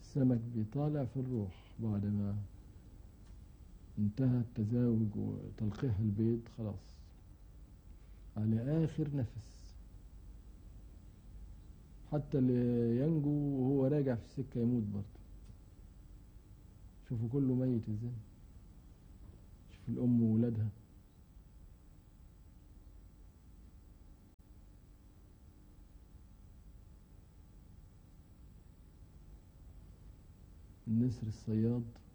السمك بيطالع في الروح بعد ما انتهى التزاوج وتلقيح البيض خلاص على آخر نفس حتى اللي ينجو وهو راجع في السكة يموت برضه شوفوا كله ميت ازاي شوف الأم وولادها النسر الصياد